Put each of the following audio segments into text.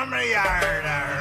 family yard.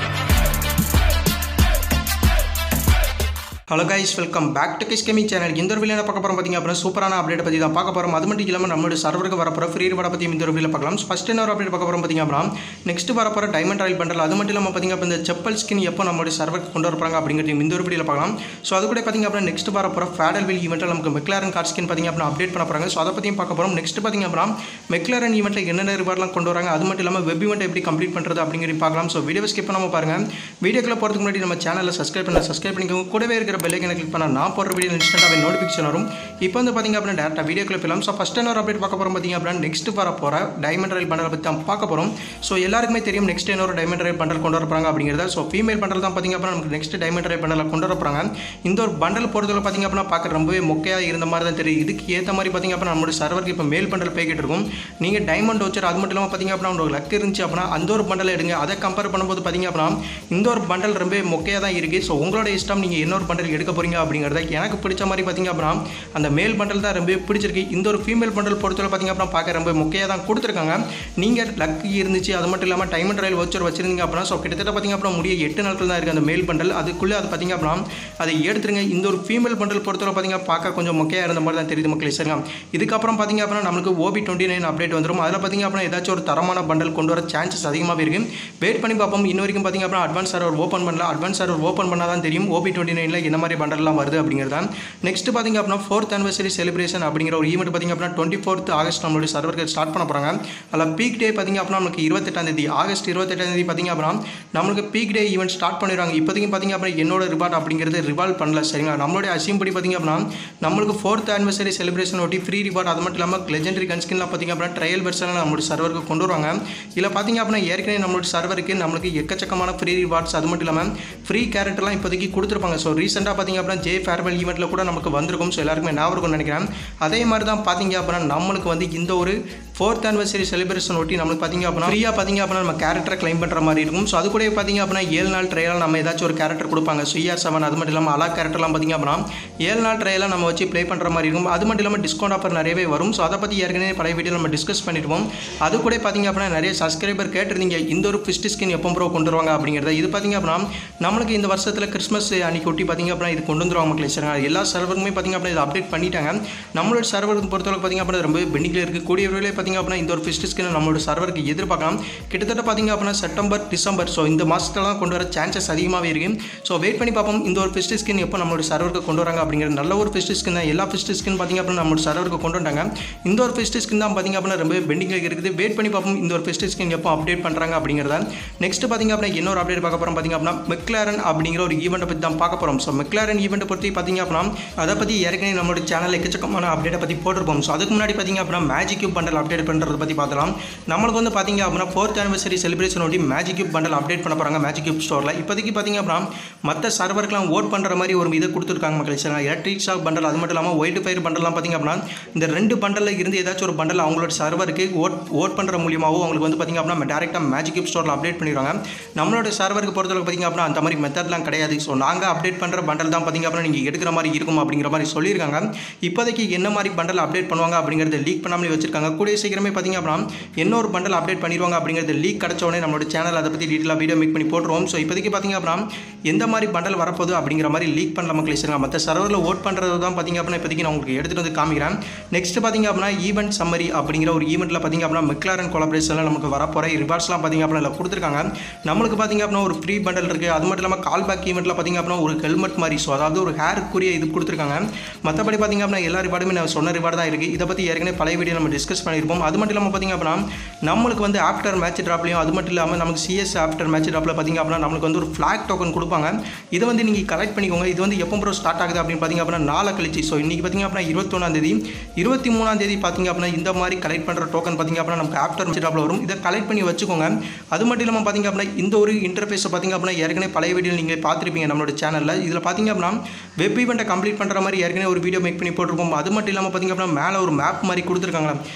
Hello guys welcome back to Kiss gaming channel இந்த ஒரு video பார்க்க போகிறோம் பார்த்தீங்க அப்படின்னா சூப்பரான அப்டேட் பற்றி தான் பார்க்க போகிறோம் அது மட்டும் இல்லாமல் நம்மளோட சர்வருக்கு வரப்போகிற ஃப்ரீ ரிவார்டை பற்றி இந்த ஒரு வீடியோ பார்க்கலாம் ஃபஸ்ட் என்ன ஒரு அப்டேட் பார்க்க போகிறோம் பார்த்தீங்க அப்படின்னா நெக்ஸ்ட் வரப்போகிற டைமண்ட் ராயல் பண்டல் அது மட்டும் இல்லாமல் பார்த்தீங்க அப்போ இந்த செப்பல் ஸ்கின் எப்போ நம்மளுடைய சர்வருக்கு கொண்டு வரப்போறாங்க அப்படிங்கிறது இந்த ஒரு வீடியோ பார்க்கலாம் ஸோ அது கூட பார்த்தீங்க அப்படின்னா நெக்ஸ்ட் வரப்போகிற ஃபேடல் வில் ஈவெண்ட்டில் நமக்கு மெக்லாரன் கார்ட் ஸ்கின் பார்த்தீங்க அப்படின்னா அப்டேட் பண்ண போகிறாங்க ஸோ அதை பற்றியும் பார்க்க போகிறோம் நெக்ஸ்ட் பார்த்தீங்க அப்படின்னா மெக்லாரன் ஈவெண்ட்டில் என்னென்ன ரிவார்ட்லாம் கொண்டு வராங்க அது மட்டும் இல்லாமல் வெப் ஈவெண்ட் எப்படி கம்ப்ளீட் பண்ணுறது அப்படிங்கிறது பார்க்கலாம் ஸோ வீடியோ ஸ்கிப் பண்ணாமல் பாருங்கள் வீடியோக்குள்ள போகிறதுக்கு முன்னாடி நம்ம சேனலில் சப்ஸ்கிரைப் பண்ண சப்ஸ்கிரைப் பண்ணிக்கோங்க கூடவே இருக்கிற பெல்லைக்கனை கிளிக் பண்ணால் நான் போடுற வீடியோ இன்ஸ்டன்ட்டாக நோட்டிஃபிகேஷன் வரும் இப்போ வந்து பார்த்தீங்க அப்படின்னா டேரக்டாக வீடியோக்குள்ள போகலாம் ஸோ ஃபஸ்ட் என்ன ஒரு அப்டேட் பார்க்க போகிறோம் பார்த்தீங்க அப்படின்னா நெக்ஸ்ட் வர போகிற டைமண்ட் ரயில் பண்டலை பற்றி தான் பார்க்க போகிறோம் ஸோ எல்லாருக்குமே தெரியும் நெக்ஸ்ட் என்ன ஒரு டைமண்ட் ரயில் பண்டல் கொண்டு வரப்போறாங்க அப்படிங்கிறத ஸோ ஃபீமேல் பண்டல் தான் பார்த்தீங்க அப்படின்னா நமக்கு நெக்ஸ்ட் டைமண்ட் ரயில் பண்டலை கொண்டு வரப்போறாங்க இந்த ஒரு பண்டல் போகிறதுல பார்த்தீங்க அப்படின்னா பார்க்க ரொம்பவே மொக்கையாக இருந்த மாதிரி தான் தெரியும் இதுக்கு ஏற்ற மாதிரி பார்த்தீங்க அப்படின்னா நம்மளுடைய சர்வருக்கு இப்போ மேல் பண்டல் போய்கிட்டு இருக்கும் நீங்கள் டைமண்ட் வச்சர் அது மட்டும் இல்லாமல் பார்த்தீங்க அப்படின்னா உங்களுக்கு லக் இருந்துச்சு அப்படின்னா அந்த ஒரு பண்டலை எடுங்க அதை கம்பேர் பண்ணும்போது பார்த்தீங்க அப்படின்னா இந்த ஒரு பண்டல் ரொம்ப மொக்கையாக தான் இருக்குது ஸோ உங்களோட இஷ்டம் நீங்கள் என்ன ஒரு பண்டல் எடுக்க போகிறீங்க அப்படிங்கிறத எனக்கு பிடிச்ச மாதிரி பார்த்தீங்க அப்படின்னா அந்த மேல் பண்டல் தான் ரொம்ப பிடிச்சிருக்கு இந்த ஒரு ஃபீமேல் பண்டல் பொறுத்தவரை பார்த்தீங்க அப்படின்னா பார்க்க ரொம்ப மொக்கையாக தான் கொடுத்துருக்காங்க நீங்கள் லக் இருந்துச்சு அது மட்டும் இல்லாமல் டைம் அண்ட் ரயில் வச்சர் வச்சிருந்தீங்க அப்படின்னா ஸோ கிட்டத்தட்ட பார்த்தீங்க அப்படின்னா முடிய எட்டு நாட்கள் தான் இருக்குது அந்த மேல் பண்டல் அதுக்குள்ளே அது பார்த்தீங்க அப்படின்னா அதை எடுத்துருங்க இந்த ஒரு ஃபீமேல் பண்டல் பொறுத்தவரை பார்த்தீங்க பார்க்க கொஞ்சம் மொக்கையாக இருந்த மாதிரி தான் தெரியுது மக்களே சரிங்க இதுக்கப்புறம் பார்த்தீங்க அப்படின்னா நம்மளுக்கு ஓபி டுவெண்ட்டி நைன் அப்டேட் வந்துடும் அதில் பார்த்தீங்க அப்படின்னா ஏதாச்சும் ஒரு தரமான பண்டல் கொண்டு வர சான்சஸ் அதிகமாகவே இருக்குது வெயிட் பண்ணி பார்ப்போம் இன்ன வரைக்கும் பார்த்தீங்க அப்படின்னா அட்வான்ஸ் சர்வர் ஓப்பன் பண்ணல அட்வான்ஸ் சர்வர் ஓப்பன் பண்ணால் தான் தெரியும் ஓபி டுவெண்ட்டி நைனில் என்ன மாதிரி பண்டல்லாம் வருது அப்படிங்கிறத நெக்ஸ்ட் பார்த்தீங்க அப்படின்னா ஃபோர்த் அனிவர்சரி செலிப்ரேஷன் அப்படிங்கிற ஒரு ஈவெண்ட் பார்த்தீங்க அப்படின்னா டுவெண்ட்டி ஃபோர்த் ஆகஸ்ட் நம்மளுடைய சர்வருக்கு ஸ்டார்ட் பண்ண போகிறாங்க அதில் பீக் டே பார்த்தீங்க அப்படின்னா நமக்கு இருபத்தெட்டாம் தேதி ஆகஸ்ட் இருபத்தெட்டாம் தேதி பார்த்தீங்க அப்படின்னா நம்மளுக்கு பீக் டே ஈவெண்ட் ஸ்டார்ட் பண்ணிடுவாங்க இப்போதைக்கு பார்த்தீங்க அப்படின்னா என்னோட ரிவார்ட் அப்படிங்கிறது ரிவால்வ் பண்ணல சரிங்களா நம்மளுடைய அசியம் படி பார்த்தீங்க அப்படின்னா நம்மளுக்கு ஃபோர்த் அனிவர்சரி செலிப்ரேஷன் ஒட்டி ஃப்ரீ ரிவார்ட் அது மட்டும் இல்லாமல் லெஜெண்டரி கன்ஸ்கின்லாம் பார்த்தீங்க அப்படின்னா ட்ரையல் வெர்ஷனில் நம்மளுடைய சர்வருக்கு கொண்டு வருவாங்க இதில் பார்த்தீங்க அப்படின்னா ஏற்கனவே நம்மளுடைய சர்வருக்கு நம்மளுக்கு எக்கச்சக்கமான ஃப்ரீ ரிவார்ட்ஸ் அது மட்டும் இல்லாமல் ஃப்ரீ கேரக்டர்லாம் இப்போதைக்கு கொடுத்துருப்பாங்க ஸோ ரீசெண்டாக பார்த்தீங்க அப்படின்னா ஜே ஃபேர்வெல் ஈவெண்ட்டில் கூட நமக்கு வந்திருக்கும் ஸோ எல்லாருக்குமே ஞாபகம் இருக்கும்னு நினைக்கிறேன் அதே மாதிரி தான் பார்த்தீங்க அப்படின்னா நம்மளுக்கு வந்து இந்த ஒரு ஃபோர்த் அனிவர்சரி செலிப்ரேஷன் ஒட்டி நம்மளுக்கு பார்த்தீங்க அப்படின்னா ஃப்ரீயாக பார்த்தீங்க அப்படின்னா நம்ம கேரக்டரை கிளைம் பண்ணுற மாதிரி இருக்கும் ஸோ அது கூட பார்த்தீங்க அப்படின்னா ஏழு நாள் ட்ரையலாக நம்ம ஏதாச்சும் ஒரு கேரக்டர் கொடுப்பாங்க சுயா செவன் அது மட்டும் இல்லாமல் அலா கேரக்டர்லாம் பார்த்தீங்க அப்படின்னா ஏழு நாள் ட்ரையலாக நம்ம வச்சு ப்ளே பண்ணுற மாதிரி இருக்கும் அது மட்டும் இல்லாமல் டிஸ்கவுண்ட் ஆஃபர் நிறையவே வரும் ஸோ அதை பற்றி ஏற்கனவே பழைய வீடியோ நம்ம டிஸ்கஸ் பண்ணிடுவோம் அது கூட பார்த்தீங்க அப்படின்னா நிறைய சப்ஸ்கிரைபர் கேட்டிருந்தீங்க இந்த ஒரு ஃபிஸ்ட் ஸ்கின் எப்போ ப்ரோ கொண்டு வருவாங்க அப்படிங்கிறத இது பார்த்தீங்க அப்படின்னா நம்மளுக்கு இந்த வருஷத்தில் கிறிஸ்மஸ் அன்னைக்கு ஒட்டி பார்த்தீங்க அப்படின்னா இது கொண்டு வந்துருவாங்க மக்களே சரிங்களா எல்லா சர்வருக்குமே பார்த்தீங்க அப்படின்னா இது அப்டேட் பண்ணிட்டாங்க நம்மளோட சர்வருக்கு பொறுத்தவரை பார்த்தீங்க அப்படின்னா ரொம்ப பெண்டிங்கில் இருக்குது கூடிய விரைவில் பார்த்தீங்க அப்படின்னா இந்த ஒரு ஃபிஸ்ட் ஸ்கின் நம்மளோட சர்வருக்கு எதிர்பார்க்கலாம் கிட்டத்தட்ட பார்த்தீங்க அப்படின்னா செப்டம்பர் டிசம்பர் ஸோ இந்த மாதத்தில் தான் கொண்டு வர சான்சஸ் அதிகமாகவே இருக்குது ஸோ வெயிட் பண்ணி பார்ப்போம் இந்த ஒரு ஃபிஸ்ட் ஸ்கின் எப்போ நம்மளோட சர்வருக்கு கொண்டு வராங்க அப்படிங்கிற நல்ல ஒரு ஃபிஸ்ட் ஸ்கின் தான் எல்லா ஃபிஸ்ட் ஸ்கின் பார்த்தீங்க அப்படின்னா நம்மளோட சர்வருக்கு கொண்டு வந்தாங்க இந்த ஒரு ஃபிஸ்ட் ஸ்கின் தான் பார்த்தீங்க அப்படின்னா ரொம்ப பெண்டிங்கில் இருக்குது வெயிட் பண்ணி பார்ப்போம் இந்த ஒரு ஃபிஸ்ட் ஸ்கின் எப்போ அப்டேட் பண்ணுறாங்க அப்படிங்கிறத நெக்ஸ்ட் பார்த்தீங்க அப்படின்னா இன்னொரு அப்டேட் பார்க்க போகிறோம் பார்த்தீங்க அப்படின்னா மெக்லாரன் அப்படிங்கிற ஒரு ஈவெண்ட்டை பற்றி தான் பார்க்க போகிறோம் ஸோ மெக்லாரன் ஈவெண்ட்டை பற்றி பார்த்தீங்க அப்படின்னா அதை பற்றி ஏற்கனவே நம்மளோட சேனல் எக்கச்சக்கமான அப்டேட்டை பற்றி போட்டிருப்போம் ஸோ அதுக்கு முன்னாடி பார்த்தீங்க அப்படின்னா மேஜிக் கியூப் பண்டல் அப்டேட் பண்ணுறதை பற்றி பார்த்தலாம் நம்மளுக்கு வந்து பார்த்தீங்க அப்படின்னா ஃபோர்த் ஆனிவர்சரி செலிப்ரேஷன் ஒட்டி மேஜிக் கியூப் பண்டல் அப்டேட் பண்ண போகிறாங்க மேஜிக் கியூப் ஸ்டோரில் இப்போதைக்கு பார்த்தீங்க அப்படின்னா மற்ற சர்வருக்குலாம் ஓட் பண்ணுற மாதிரி ஒரு இதை கொடுத்துருக்காங்க மக்கள் சரி எலக்ட்ரிக் ஷாக் பண்டல் அது மட்டும் இல்லாமல் ஒயிட் ஃபயர் பண்டல்லாம் பார்த்தீங்க அப்படின்னா இந்த ரெண்டு பண்டலில் இருந்து ஏதாச்சும் ஒரு பண்டல் அவங்களோட சர்வருக்கு ஓட் ஓட் பண்ணுற மூலியமாகவும் அவங்களுக்கு வந்து பார்த்தீங்க அப்படின்னா டேரெக்டாக மேஜிக் கியூப் ஸ்டோரில் அப்டேட் பண்ணிடுவாங்க நம்மளோட சர்வருக்கு பொறுத்தளவுக்கு பார்த்தீங்க அப்படின்னா அந்த மாதிரி மெத்தட்லாம் கிடையாது ஸோ நாங்கள் அப்டேட் பண்ணுற பண்டல் தான் பார்த்தீங்க அப்படின்னா நீங்கள் எடுக்கிற மாதிரி இருக்கும் அப்படிங்கிற மாதிரி சொல்லியிருக்காங்க இப்போதைக்கு என்ன மாதிரி பண்டல் அப்டேட் பண்ணுவாங்க அப்படிங்கிறத லீக் பண்ணாமலே வச்சிருக்காங்க கூடிய சீக்கிரமே பார்த்தீங்க அப்படின்னா இன்னொரு பண்டல் அப்டேட் பண்ணிடுவாங்க அப்படிங்கிறது லீக் கிடச்ச உடனே நம்மளோட சேனல் அதை பற்றி டீட்டெயிலாக வீடியோ மேக் பண்ணி போட்டுருவோம் ஸோ இப்போதைக்கு பார்த்தீங்க அப்படின்னா எந்த மாதிரி பண்டல் வரப்போகுது அப்படிங்கிற மாதிரி லீக் பண்ணல மக்கள் சரிங்க மற்ற சர்வரில் ஓட் பண்ணுறது தான் பார்த்தீங்க அப்படின்னா இப்போதைக்கு நான் உங்களுக்கு எடுத்துகிட்டு வந்து காமிக்கிறேன் நெக்ஸ்ட் பார்த்தீங்க அப்படின்னா ஈவெண்ட் சம்மரி அப்படிங்கிற ஒரு ஈவெண்ட்டில் பார்த்தீங்க அப்படின்னா மெக்லாரன் கொலபரேஷனில் நமக்கு வரப்போகிற ரிவார்ட்ஸ்லாம் பார்த்தீங்க அப்படின்னா இதில் கொடுத்துருக்காங்க நம்மளுக்கு பார்த்தீங்க அப்படின்னா ஒரு ஃப்ரீ பண்டல் இருக்குது அது மட்டும் இல்லாமல் கால் பேக் ஈவெண்ட்டில் பார்த்தீங்க அப்படின்னா ஒரு ஹெல்மெட் மாதிரி ஸோ அதாவது ஒரு ஹேருக்குரிய இது கொடுத்துருக்காங்க மற்றபடி பார்த்தீங்க அப்படின்னா எல்லா ரிவார்டுமே நான் சொன்ன ரிவார்டு தான் இருக்குது இதை பற்றி ஏற்கனவே பழைய வீடியோ நம்ம டிஸ்கஸ் பண்ணியிருப்போம் அது மட்டும் இல்லாமல் பார்த்தீங்க அப்படின்னா நம்மளுக்கு வந்து ஆஃப்டர் மேட்ச் ட்ராப்லையும் அது மட்டும் இல்லாமல் நமக்கு சிஎஸ் ஆஃப்டர் மேட்ச் ட்ராப்பில் பார்த்தீங்க அப்படின்னா நம்மளுக்கு வந்து ஒரு ஃப்ளாக் டோக்கன் கொடுப்பாங்க இதை வந்து நீங்கள் கலெக்ட் பண்ணிக்கோங்க இது வந்து எப்போ ப்ரோ ஸ்டார்ட் ஆகுது அப்படின்னு பார்த்தீங்க அப்படின்னா நாளை கழிச்சு ஸோ இன்றைக்கி பார்த்தீங்க அப்படின்னா இருபத்தொன்னாம் தேதி இருபத்தி மூணாம் தேதி பார்த்தீங்க அப்படின்னா இந்த மாதிரி கலெக்ட் பண்ணுற டோக்கன் பார்த்தீங்க அப்படின்னா நமக்கு ஆஃப்டர் மேட்ச் ட்ராப்பில் வரும் இதை கலெக்ட் பண்ணி வச்சுக்கோங்க அது மட்டும் இல்லாமல் பார்த்தீங்க அப்படின்னா இந்த ஒரு இன்டர்ஃபேஸை பார்த்தீங்க அப்படின்னா ஏற்கனவே பழைய வீடியோ நீங்கள் பார்த்துருப்பீங்க நம்மளோட சேனலில் இதில் பார்த்தீங்க அப்படின்னா வெப் ஈவெண்ட்டை கம்ப்ளீட் பண்ணுற மாதிரி ஏற்கனவே ஒரு வீடியோ மேக் பண்ணி போட்டிருப்போம் அது மட்டும் இல்லாமல் பார்த்தீங்க அப்படின்னா மேலே ஒரு மேப் மாதிரி கொடுத்துருக்காங்க அந்த மேப்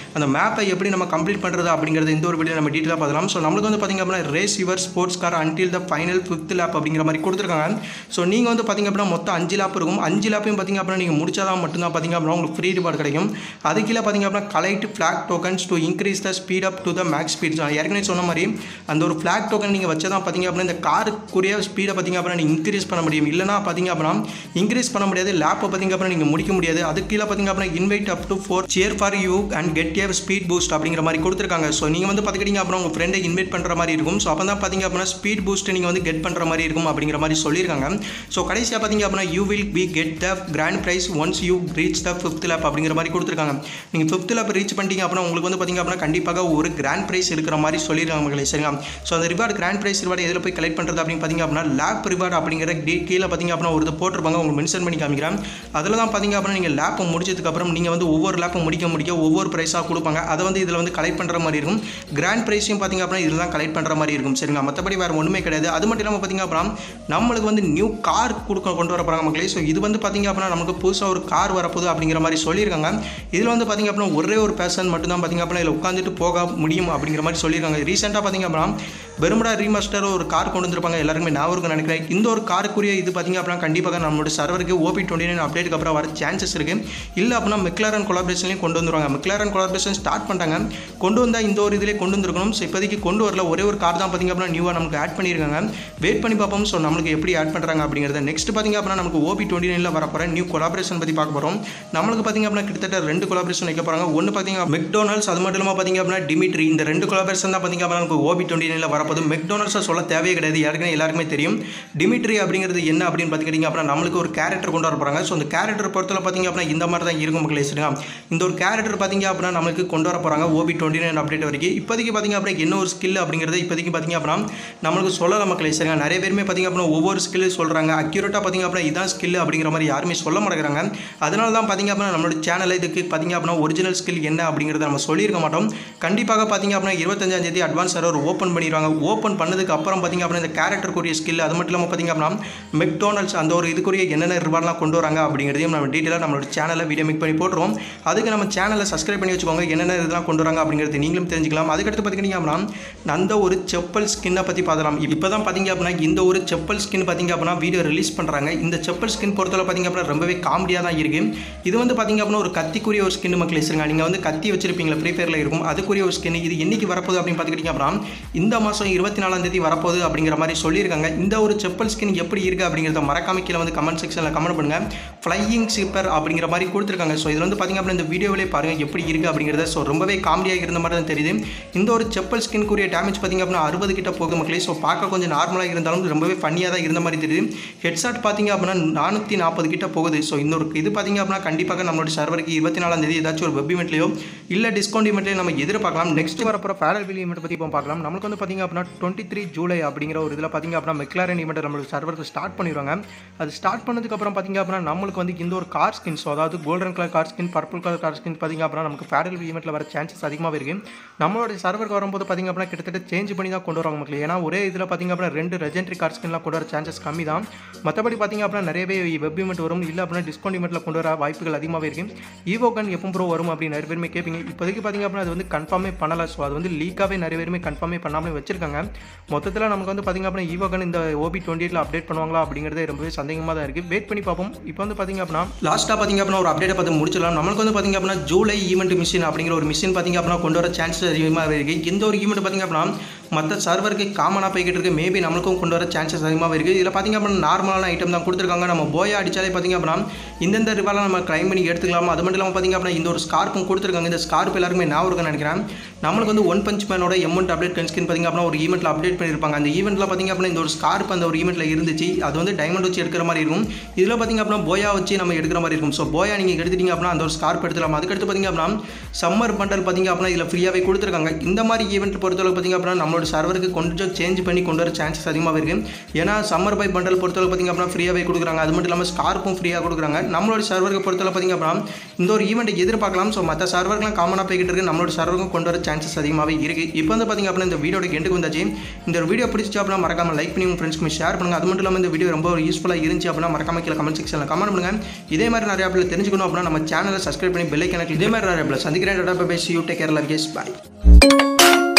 லேப்பை எப்படி நம்ம கம்ப்ளீட் பண்ணுறது அப்படிங்கிறது இந்த ஒரு வீடியோ நம்ம டீட்டெயிலாக பார்க்கலாம் ஸோ நம்மளுக்கு வந்து பார்த்திங்க அப்படின்னா race your sports car until the final fifth lap அப்படிங்கிற மாதிரி கொடுத்துருக்காங்க ஸோ நீங்கள் வந்து பார்த்திங்க அப்படின்னா மொத்தம் அஞ்சு லேப் இருக்கும் அஞ்சு லேப்பையும் பார்த்திங்க அப்படின்னா நீங்கள் முடிச்சாதான் மட்டும்தான் பார்த்திங்க அப்படின்னா உங்களுக்கு ஃப்ரீ ரிவார்டு கிடைக்கும் அது கீழே பார்த்திங்க அப்படின்னா collect flag tokens to increase the speed up to the max speed ஏற்கனவே சொன்ன மாதிரி அந்த ஒரு ஃப்ளாக் டோக்கன் நீங்கள் வச்சதான் பார்த்திங்க அப்படின்னா இந்த காருக்குரிய ஸ்பீடை பார்த்திங்க அப்படின்னா நீங்கள் இன்க்ரீஸ் பண்ண முடியும் இல்லைனா பார்த்திங்க அப்படின்னா இன்க்ரீஸ் பண்ண முடியாது லேப்பை பார்த்திங்க அப்படின்னா நீங்கள் முடிக்க முடியாது அது கீழே பார்த்திங்க அப்படின்னா invite up to four share for you and get a speed boost அப்படிங்கிற மாதிரி கொடுத்துருக்காங்க ஸோ நீங்கள் வந்து பார்த்துக்கிட்டீங்க அப்புறம் உங்கள் ஃப்ரெண்டை இன்வைட் பண்ணுற மாதிரி இருக்கும் ஸோ அப்போ தான் பார்த்திங்க அப்படின்னா ஸ்பீட் பூஸ்ட் நீங்கள் வந்து கெட் பண்ணுற மாதிரி இருக்கும் அப்படிங்கிற மாதிரி சொல்லியிருக்காங்க ஸோ கடைசியாக பார்த்திங்க அப்படின்னா you will be get the grand prize once you reach the fifth lap அப்படிங்கிற மாதிரி கொடுத்துருக்காங்க நீங்கள் ஃபிஃப்த் லேப் ரீச் பண்ணிட்டீங்க அப்படின்னா உங்களுக்கு வந்து பார்த்திங்க அப்படின்னா கண்டிப்பாக ஒரு கிராண்ட் ப்ரைஸ் இருக்கிற மாதிரி சொல்லியிருக்காங்க மக்களே சரிங்களா ஸோ அந்த ரிவார்டு கிராண்ட் ப்ரைஸ் ரிவார்டு எதில் போய் கலெக்ட் பண்ணுறது அப்படின்னு பார்த்திங்க அப்படின்னா லேப் ரிவார்டு அப்படிங்கிற டீ கீழே பார்த்திங்க அப்படின்னா ஒரு இது போட்டிருப்பாங்க உங்களுக்கு மென்ஷன் பண்ணி காமிக்கிறேன் அதில் தான் பார்த்திங்க அப்படின்னா நீங்கள் லேப்பை முடிச்சதுக்கப்புறம் நீங்கள் வந்து ஒவ்வொரு லேப்பை முடிக்க முடிக்க ஒவ்வொரு ப்ரைஸாக கொடுப்பாங்க அதை வந்து இதில் வந்து கலெக்ட் பண்ணுற மாதிரி இருக்கும் கிராண்ட் ப்ரைஸையும் பார்த்திங்க அப்படின்னா இதில் தான் கலெக்ட் பண்ணுற மாதிரி இருக்கும் சரிங்களா மற்றபடி வேறு ஒன்றுமே கிடையாது அது மட்டும் இல்லாமல் பார்த்திங்க அப்படின்னா நம்மளுக்கு வந்து நியூ கார் கொடுக்க கொண்டு வர போகிறாங்க மக்களே ஸோ இது வந்து பார்த்திங்க அப்படின்னா நமக்கு புதுசாக ஒரு கார் வரப்போகுது அப்படிங்கிற மாதிரி சொல்லியிருக்காங்க இதில் வந்து பார்த்திங்க அப்படின்னா ஒரே ஒரு பேர்சன் மட்டும் தான் பார்த்திங்க அப்படின்னா இதில் உட்காந்துட்டு போக முடியும் அப்படிங்கிற மாதிரி சொல்லியிருக்காங்க ரீசெண்டாக பார்த்திங்க அப்படின்னா பெருமுடா ரீமாஸ்டர் ஒரு கார் கொண்டு வந்திருப்பாங்க எல்லாருக்குமே நான் இருக்கும் நினைக்கிறேன் இந்த ஒரு காருக்குரிய இது பார்த்திங்க அப்படின்னா கண்டிப்பாக நம்மளோட சர்வருக்கு ஓபி டுவெண்ட்டி நைன் அப்டேட்டுக்கு அப்புறம் வர சான்சஸ் இருக்குது இல்லை அப்படின்னா மெக்லாரன் கொலாபரேஷன்லையும் கொண்டு வந்துருவாங்க மெக்லாரன் கொலாபரேஷன் ஸ்டார்ட் பண்ணிட்டாங்க கொண்டு வந்தால் இந்த ஒரு இதிலே கொண்டு வந்திருக்கணும் ஸோ இப்போதைக்கு கொண்டு வரல ஒரே ஒரு கார் தான் பார்த்திங்க அப்படின்னா நியூவாக நமக்கு ஆட் பண்ணியிருக்காங்க வெயிட் பண்ணி பார்ப்போம் ஸோ நம்மளுக்கு எப்படி ஆட் பண்ணுறாங்க அப்படிங்கிறத நெக்ஸ்ட் பார்த்திங்க அப்படின்னா நமக்கு ஓபி டுவெண்ட்டி நைனில் வரப்போகிற நியூ கொலாபரேஷன் பற்றி பார்க்க போகிறோம் நம்மளுக்கு பார்த்திங்க அப்படின்னா கிட்டத்தட்ட ரெண்டு கொலாபரேஷன் வைக்க போகிறாங்க ஒன்று பார்த்திங்க மெக்டோனல்ஸ் அது மட்டும் இல்லாமல் பார்த்திங்க அப்படின்னா டிமிட்ரி இந்த ரெண்டு கொலாபரேஷன் தான் பார்த்திங்க அப்படின்னா நமக்கு ஓபி டுவெண்ட்டி நைனில் வரப்போது மெக்டோனல்ஸை சொல்ல தேவையே கிடையாது யாருக்குமே எல்லாருக்குமே தெரியும் டிமிட்ரி அப்படிங்கிறது என்ன அப்படின்னு பார்த்துக்கிட்டிங்க அப்படின்னா நம்மளுக்கு ஒரு கேரக்டர் கொண்டு வர போகிறாங்க ஸோ அந்த கேரக்டர் பொறுத்தல பார்த்திங்க அப்படின்னா இந்த மாதிரி தான் இருக்கும் மக்களே சரிங்களா இந்த ஒரு கேரக்டர் பார்த்திங்க அப்படின்னா நம்மளுக்கு கொண்டு வர போகிறாங்க ஓபி டுவெண்ட்டி நைன் அப்டேட் வரைக்கும் இப்போதைக்கு பார்த்திங்க அப்படின்னா என்ன ஒரு ஸ்கில் அப்படிங்கிறது இப்போதைக்கு பார்த்திங்க அப்படின்னா நம்மளுக்கு சொல்லல மக்களே சரிங்க நிறைய பேருமே பார்த்திங்க அப்படின்னா ஒவ்வொரு ஸ்கில் சொல்கிறாங்க அக்யூரேட்டாக பார்த்திங்க அப்படின்னா இதான் ஸ்கில் அப்படிங்கிற மாதிரி யாருமே சொல்ல மாட்டேங்கிறாங்க அதனால தான் பார்த்திங்க அப்படின்னா நம்மளோட சேனலில் இதுக்கு பார்த்திங்க அப்படின்னா ஒரிஜினல் ஸ்கில் என்ன அப்படிங்கிறத நம்ம சொல்லியிருக்க மாட்டோம் கண்டிப்பாக பார்த்திங்க அப்படின்னா இருபத்தஞ்சாம் தேதி அட்வான்ஸ் சர்வர் ஓப்பன் பண்ணிடுவாங்க ஓப்பன் பண்ணதுக்கு அப்புறம் பார்த்திங்க அப்படின்னா இந்த கேரக்டருக்குரிய ஸ்கில் அது மட்டும் இல்லாமல் பார்த்திங்க அப்படின்னா மெக்டோனல்ஸ் அந்த ஒரு இதுக்குரிய என்னென்ன ரிவார்ட்லாம் கொண்டு வராங்க அப்படிங்கிறதையும் நம்ம டீட்டெயிலாக நம்மளோட சேனலில் வீடியோ மேக் பண்ணி போட்டுருவோம் அதுக்கு நம்ம சேனலை சப்ஸ்கிரைப் பண்ணி வச்சுக்கோங்க என்னென்ன இதெல்லாம் கொண்டு வராங்க அப்படிங்கிறது நீங்களும் தெரிஞ்சுக்கலாம் அதுக்கடுத்து பார்த்திங்க அப்படின்னா அந்த ஒரு செப்பல் ஸ்கின்னை பற்றி பார்க்கலாம் இப்போ தான் பார்த்திங்க அப்படின்னா இந்த ஒரு செப்பல் ஸ்கின் பார்த்திங்க அப்படின்னா வீடியோ ரிலீஸ் பண்ணுறாங்க இந்த செப்பல் ஸ்கின் பொறுத்தவரை பார்த்திங்க அப்படின்னா ரொம்பவே காமெடியாக தான் இருக்குது இது வந்து பார்த்திங்க அப்படின்னா ஒரு கத்திக்குரிய ஒரு ஸ்கின் மக்கள் வச்சுருங்க நீங்கள் வந்து கத்தி வச்சிருப்பீங்களா ஃப்ரீ ஃபயரில் இருக்கும் அதுக்குரிய ஒரு ஸ்கின் இது என்னைக்கு வரப்போகுது அப்படின்னு பார்த்துக்கிட்டிங்க அப்படின்னா இந்த மாதம் இருபத்தி நாலாம் தேதி வரப்போகுது அப்படிங்கிற மாதிரி சொல்லியிருக்காங்க இந்த ஒரு செப்பல் ஸ்கின் எப்படி இருக்குது அப்படிங்கிறத மறக்காம கீழே வந்து கமெண்ட் செக்ஷனில் கமெண்ட் பண்ணுங்கள் ஃப்ளையிங் சீப்பர் அப்படிங்கிற மாதிரி கொடுத்துருக்காங்க ஸோ இதில் வந்து பார்த்திங்க அப்படின்னா இந்த வீடியோவிலே பாருங்கள் எப்படி இருக்குது அப்படிங்கிறத ஸோ ரொம்பவே காமெடியாக இருந்த மாதிரி தான் தெரியுது இந்த ஒரு செப்பல் ஸ்கின்க்குரிய டேமேஜ் பார்த்திங்க அப்படின்னா அறுபது கிட்ட போகுது மக்களே ஸோ பார்க்க கொஞ்சம் நார்மலாக இருந்தாலும் ரொம்பவே ஃபன்னியாக தான் இருந்த மாதிரி தெரியுது ஹெட்ஷாட் பார்த்திங்க அப்படின்னா நானூற்றி நாற்பது கிட்ட போகுது ஸோ இந்த ஒரு இது பார்த்திங்க அப்படின்னா கண்டிப்பாக நம்மளோட சர்வருக்கு இருபத்தி நாலாம் தேதி ஏதாச்சும் ஒரு வெப் இமெண்ட்லையோ இல்லை டிஸ்கவுண்ட் இமெண்ட்லையோ நம்ம எதிர்பார்க்கலாம் நெக்ஸ்ட் வரப்போ ஃபேடல் பில் இமெண்ட் பற்றி இப்போ பார்க்கலாம் நமக்கு வந்து பார்த்திங்க அப்படின்னா டுவெண்ட்டி த்ரீ ஜூலை அப்படிங்கிற ஒரு இதில் பார்த்திங்க அப்படின்னா மெக்லாரன் இமெண்ட் நம்மளுக்கு சர்வருக்கு ஸ்டார்ட் பண்ணிடுவாங்க அது ஸ்டார்ட் பண்ணதுக்கப்புறம் பார்த்திங்க அப்படின்னா நம்மளுக்கு வந்து இந்த ஒரு கார் ஸ்கின் ஸோ அதாவது golden colour car skin purple colour car skin பார்த்திங்க அப்படின்னா நமக்கு ஃபேடல் இமெண்ட்டில் வர சான்சஸ் அதிகமாக இருக்குது நம்மளோட சர்வருக்கு வரும்போது பார்த்திங்க அப்படின்னா கிட்டத்தட்ட சேஞ்ச் பண்ணி தான் கொண்டு வராங்க மக்கள் ஏன்னா ஒரே இதில் பார்த்திங்க அப்படின்னா ரெண்டு ரெஜென்ட்ரி கார் ஸ்கின்லாம் கொண்டு வர சான்சஸ் கம்மி தான் மற்றபடி பார்த்திங்க அப்படின்னா நிறையவே வெப் இமெண்ட் வரும் இல்லை அப்படின்னா டிஸ்கவுண்ட் இமெண்ட்டில் கொண்டு வர வாய்ப்புகள் அதிகமாகவே இருக்குது ஈவோ கன் எப்போ ப்ரோ வரும் அப்படின்னு நிறைய பேருமே கேட்பீங்க இப்போதைக்கு பார்த்திங்க அப்படின்னா அது வந்து கன்ஃபார்மே பண்ணலை ஸோ அது வந்து லீக்காகவே நிறைய பேருமே கன்ஃபார்மே பண்ணாமல் வச்சிருக்காங்க மொத்தத்தில் நமக்கு வந்து பார்த்திங்க அப்படின்னா ஈவோ கன் இந்த ஓபி டுவெண்ட்டி எயிட்டில் அப்டேட் பண்ணுவாங்களா அப்படிங்கிறதே ரொம்பவே சந்தேகமாக தான் இருக்குது வெயிட் பண்ணி பார்ப்போம் இப்போ வந்து பார்த்திங்க அப்படின்னா லாஸ்ட்டாக பார்த்திங்க அப்படின்னா ஒரு அப்டேட்டை பார்த்து முடிச்சிடலாம் நம்மளுக்கு வந்து பார்த்திங்க அப்படின்னா ஜூலை ஈவெண்ட் மிஷின் அப்படிங்கிற ஒரு மிஷின் பார்த்திங்க அப்படின்னா கொண்டு வர சான்சஸ் அதிகமாக இருக்குது இந்த ஒரு ஈவெண்ட் பார்த்திங்க அப்படின்னா மற்ற சர்வருக்கு காமனாக போய்கிட்டு இருக்கு மேபி நம்மளுக்கும் கொண்டு வர சான்சஸ் அதிகமாக இருக்குது இதில் பார்த்திங்க அப்படின்னா நார்மலான ஐட்டம் தான் கொடுத்துருக்காங்க நம்ம போயா அடித்தாலே பார்த்திங்க அப்படின்னா இந்தந்த ரிவாலாம் நம்ம கிளைம் பண்ணி எடுத்துக்கலாம் அது மட்டும் இல்லாமல் பார்த்திங்க அப்படின்னா இந்த ஒரு ஸ்கார்ப்பும் கொடுத்துருக்காங்க இந்த ஸ்கார்ப் எல்லாருக்குமே நான் இருக்குன்னு நினைக்கிறேன் நம்மளுக்கு வந்து ஒன் பஞ்ச் மேனோட எமௌண்ட் அப்டேட் கன்ஸ்கின் பார்த்திங்க அப்படின்னா ஒரு ஈவெண்ட்டில் அப்டேட் பண்ணியிருப்பாங்க அந்த ஈவெண்ட்டில் பார்த்திங்க அப்படின்னா இந்த ஒரு ஸ்கார்ப் அந்த ஒரு ஈவெண்ட்டில் இருந்துச்சு அது வந்து டைமண்ட் வச்சு எடுக்கிற மாதிரி இருக்கும் இதில் பார்த்திங்க அப்படின்னா போயா வச்சு நம்ம எடுக்கிற மாதிரி இருக்கும் ஸோ போயா நீங்கள் எடுத்துட்டீங்க அப்படின்னா அந்த ஒரு ஸ்கார்ப் எடுத்துக்கலாம் அதுக்கடுத்து பார்த்திங்க அப்படின்னா சம்மர் பண்டல் பார்த்திங்க அப்படின்னா இதில் ஃப்ரீயாகவே கொடுத்துருக்காங்க இந்த மாதிரி ஈவெண்ட் பொறுத்தளவு பார்த்திங்க அப்படின்னா நம்மளோட சர்வருக்கு கொஞ்சம் சேஞ்ச் பண்ணி கொண்டு வர சான்சஸ் அதிகமாக இருக்குது ஏன்னா சம்மர் பை பண்டல் பொறுத்தளவு பார்த்திங்க அப்படின்னா ஃப்ரீயாகவே கொடுக்குறாங்க அது மட்டும் இல்லாமல் ஸ்கார்ப்பும் ஃப்ரீயாக கொடுக்குறாங்க நம்மளோட சர்வருக்கு பொறுத்தளவு பார்த்திங்க அப்படின்னா இந்த ஒரு ஈவெண்ட்டை எதிர்பார்க்கலாம் ஸோ மற்ற சர்வர்லாம் காமனாக போய்கிட்டு இருக்கு நம்மளோட சர்வருக்கும் கொண்டு வர சான்சஸ் அதிகமாகவே இருக்குது இப்போ வந்து பார்த்திங்க அப்படின்னா இந்த வீடியோட எண்டுக்கு வந்தாச்சு இந்த ஒரு வீடியோ பிடிச்சி அப்படின்னா மறக்காம லைக் பண்ணி உங்கள் ஃப்ரெண்ட்ஸ்க்கு ஷேர் பண்ணுங்கள் அது மட்டும் இல்லாமல் இந்த வீடியோ ரொம்ப யூஸ்ஃபுல்லாக இருந்துச்சு அப்படின்னா மறக்காம கீழே கமெண்ட் செக்ஷனில் கமெண்ட் பண்ணுங்கள் இதே மாதிரி நிறைய பேர் தெரிஞ்சுக்கணும் அப்படின்னா நம்ம சேனலை சப்ஸ்கிரைப் பண்ணி பெல் ஐக்கனை இதே மாதிரி நிறைய பேர் சந்திக்கிறேன் tata bye see you take care love guys bye